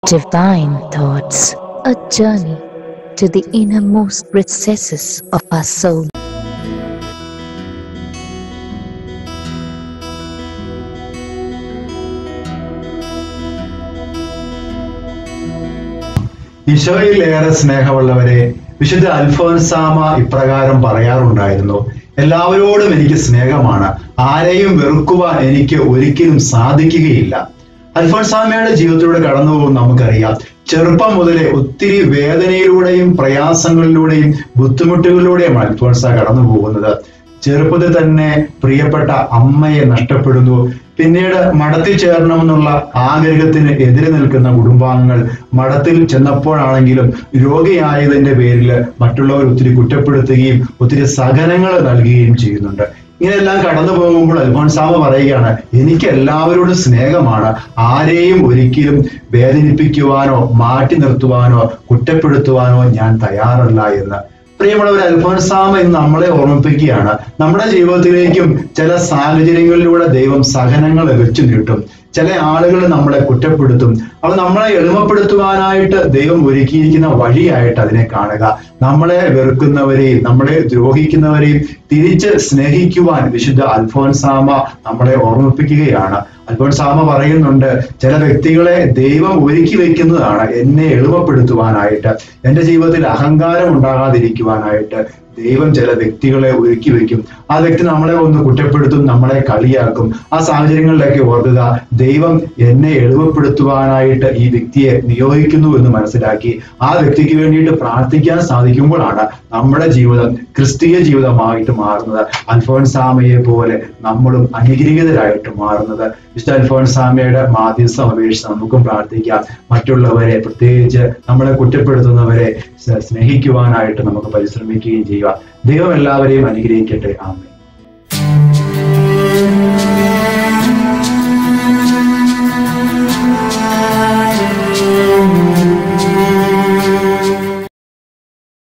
Divine Thoughts, a journey to the innermost recesses of our soul. ഈശോയിൽ ഏറെ സ്നേഹമുള്ളവരെ വിശുദ്ധ അൽഫോൻസാമ ഇപ്രകാരം പറയാറുണ്ടായിരുന്നു എല്ലാവരോടും എനിക്ക് സ്നേഹമാണ് ആരെയും വെറുക്കുവാൻ എനിക്ക് ഒരിക്കലും സാധിക്കുകയില്ല അൽഫോൻസാമയുടെ ജീവിതത്തിലൂടെ കടന്നു പോകും നമുക്കറിയാം ചെറുപ്പം മുതലേ ഒത്തിരി വേദനയിലൂടെയും പ്രയാസങ്ങളിലൂടെയും ബുദ്ധിമുട്ടുകളിലൂടെയും അൽഫോൻസ കടന്നു പോകുന്നത് ചെറുപ്പത്തിൽ തന്നെ പ്രിയപ്പെട്ട അമ്മയെ നഷ്ടപ്പെടുന്നു പിന്നീട് മഠത്തിൽ ചേരണമെന്നുള്ള ആഗ്രഹത്തിന് എതിരെ നിൽക്കുന്ന കുടുംബാംഗങ്ങൾ മഠത്തിൽ ചെന്നപ്പോഴാണെങ്കിലും രോഗിയായതിന്റെ പേരിൽ മറ്റുള്ളവർ ഒത്തിരി കുറ്റപ്പെടുത്തുകയും ഒത്തിരി സഹനങ്ങൾ നൽകുകയും ചെയ്യുന്നുണ്ട് ഇങ്ങനെയെല്ലാം കടന്നു പോകുമ്പോൾ അൽഫോൻസാമ പറയുകയാണ് എനിക്ക് എല്ലാവരോടും സ്നേഹമാണ് ആരെയും ഒരിക്കലും വേദനിപ്പിക്കുവാനോ മാറ്റി നിർത്തുവാനോ കുറ്റപ്പെടുത്തുവാനോ ഞാൻ തയ്യാറല്ല എന്ന് പ്രിയമുള്ളവർ അൽഫോൻസാമ ഇന്ന് നമ്മളെ ഓർമ്മിപ്പിക്കുകയാണ് നമ്മുടെ ജീവിതത്തിലേക്കും ചില സാഹചര്യങ്ങളിലൂടെ ദൈവം സഹനങ്ങൾ വെച്ചു നീട്ടും ചില ആളുകൾ നമ്മളെ കുറ്റപ്പെടുത്തും അപ്പൊ നമ്മളെ എളിമപ്പെടുത്തുവാനായിട്ട് ദൈവം ഒരുക്കിയിരിക്കുന്ന വഴിയായിട്ട് അതിനെ കാണുക നമ്മളെ വെറുക്കുന്നവരെയും നമ്മളെ ദ്രോഹിക്കുന്നവരെയും തിരിച്ച് സ്നേഹിക്കുവാൻ വിശുദ്ധ അൽഫോൻസാമ നമ്മളെ ഓർമ്മിപ്പിക്കുകയാണ് അൽഫോൻസാമ പറയുന്നുണ്ട് ചില വ്യക്തികളെ ദൈവം ഒരുക്കി വെക്കുന്നതാണ് എന്നെ എളിമപ്പെടുത്തുവാനായിട്ട് എൻ്റെ ജീവിതത്തിൽ അഹങ്കാരം ഉണ്ടാകാതിരിക്കുവാനായിട്ട് ദൈവം ചില വ്യക്തികളെ ഒരുക്കി വെക്കും ആ വ്യക്തി നമ്മളെ ഒന്ന് കുറ്റപ്പെടുത്തും നമ്മളെ കളിയാക്കും ആ സാഹചര്യങ്ങളിലേക്ക് ഓർക്കുക ദൈവം എന്നെ എളിമപ്പെടുത്തുവാനായിട്ട് ഈ വ്യക്തിയെ നിയോഗിക്കുന്നു എന്ന് മനസ്സിലാക്കി ആ വ്യക്തിക്ക് വേണ്ടിയിട്ട് പ്രാർത്ഥിക്കാൻ സാധിക്കുമ്പോഴാണ് നമ്മുടെ ജീവിതം ക്രിസ്തീയ ജീവിതമായിട്ട് മാറുന്നത് അൽഫോൻസാമയെ പോലെ നമ്മളും അനുഗ്രഹീതരായിട്ട് മാറുന്നത് വിശുദ്ധ അൽഫോൻസാമയുടെ മാധ്യസ്ഥം അപേക്ഷിച്ച് നമുക്കും പ്രാർത്ഥിക്കാം മറ്റുള്ളവരെ പ്രത്യേകിച്ച് നമ്മളെ കുറ്റപ്പെടുത്തുന്നവരെ സ്നേഹിക്കുവാനായിട്ട് നമുക്ക് പരിശ്രമിക്കുകയും ചെയ്യുക ദൈവം എല്ലാവരെയും അനുഗ്രഹിക്കട്ടെ ആമേ